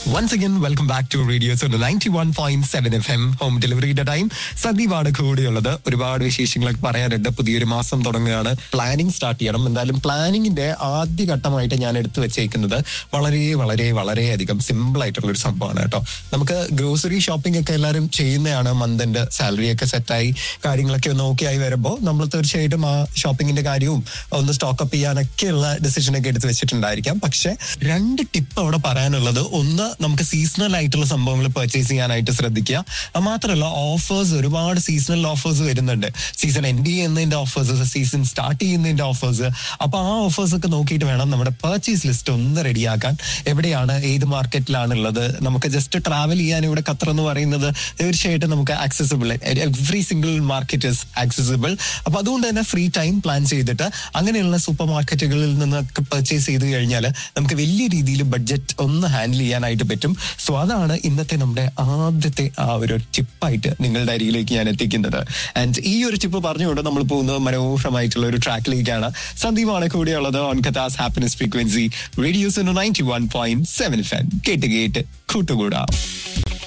once again welcome back to radio ninety one point seven F M home ഡെലിവറിയുടെ time സന്ദീപാണ് കൂടെയുള്ളത് ഒരുപാട് വിശേഷങ്ങളൊക്കെ പറയാനുണ്ട് പുതിയൊരു മാസം തുടങ്ങുകയാണ് പ്ലാനിങ് സ്റ്റാർട്ട് ചെയ്യണം എന്തായാലും പ്ലാനിങ്ങിന്റെ ആദ്യ ഘട്ടമായിട്ട് ഞാൻ എടുത്തു വെച്ചേക്കുന്നത് വളരെ വളരെ വളരെയധികം സിമ്പിൾ ആയിട്ടുള്ള ഒരു സംഭവമാണ് കേട്ടോ നമുക്ക് ഗ്രോസറി ഷോപ്പിംഗ് ഒക്കെ എല്ലാവരും ചെയ്യുന്നതാണ് മന്തിന്റെ സാലറി ഒക്കെ സെറ്റായി കാര്യങ്ങളൊക്കെ ഒന്ന് ഓക്കെ ആയി വരുമ്പോൾ നമ്മൾ തീർച്ചയായിട്ടും ആ ഷോപ്പിങ്ങിന്റെ കാര്യവും ഒന്ന് സ്റ്റോക്ക് അപ്പ് ചെയ്യാനൊക്കെയുള്ള ഡിസിഷൻ ഒക്കെ എടുത്ത് വെച്ചിട്ടുണ്ടായിരിക്കാം പക്ഷെ രണ്ട് ടിപ്പ് അവിടെ പറയാനുള്ളത് ഒന്ന് നമുക്ക് സീസണൽ ആയിട്ടുള്ള സംഭവങ്ങൾ പർച്ചേസ് ചെയ്യാനായിട്ട് ശ്രദ്ധിക്കുക അത് മാത്രമല്ല ഓഫേഴ്സ് ഒരുപാട് സീസണൽ ഓഫേഴ്സ് വരുന്നുണ്ട് സീസൺ എൻഡ് ചെയ്യുന്നതിന്റെ ഓഫേഴ്സ് സീസൺ സ്റ്റാർട്ട് ചെയ്യുന്നതിന്റെ ഓഫേഴ്സ് അപ്പൊ ആ ഓഫേഴ്സ് ഒക്കെ നോക്കിയിട്ട് വേണം നമ്മുടെ പർച്ചേസ് ലിസ്റ്റ് ഒന്ന് റെഡിയാക്കാൻ എവിടെയാണ് ഏത് മാർക്കറ്റിലാണ് ഉള്ളത് നമുക്ക് ജസ്റ്റ് ട്രാവൽ ചെയ്യാൻ ഇവിടെ ഖത്തർ എന്ന് പറയുന്നത് തീർച്ചയായിട്ടും നമുക്ക് accessible every single market is accessible അപ്പൊ അതുകൊണ്ട് തന്നെ ഫ്രീ ടൈം പ്ലാൻ ചെയ്തിട്ട് അങ്ങനെയുള്ള സൂപ്പർ മാർക്കറ്റുകളിൽ നിന്നൊക്കെ പർച്ചേസ് ചെയ്ത് കഴിഞ്ഞാൽ നമുക്ക് വലിയ രീതിയിൽ ബഡ്ജറ്റ് ഒന്ന് ഹാൻഡിൽ ചെയ്യാനായിട്ട് പറ്റും സോ അതാണ് ഇന്നത്തെ നമ്മുടെ ആദ്യത്തെ ആ ഒരു ടിപ്പായിട്ട് നിങ്ങളുടെ അരികിലേക്ക് ഞാൻ എത്തിക്കുന്നത് ആൻഡ് ഈ ഒരു ടിപ്പ് പറഞ്ഞുകൊണ്ട് നമ്മൾ പോകുന്നത് മനോഹരമായിട്ടുള്ള ഒരു ട്രാക്കിലേക്കാണ് സന്ദീപാണ് കൂടെയുള്ളത് ഓൺ കഥാസ് happiness frequency radios ninety one point seven fan കേട്ട് കേട്ട് കൂട്ടുകൂടാം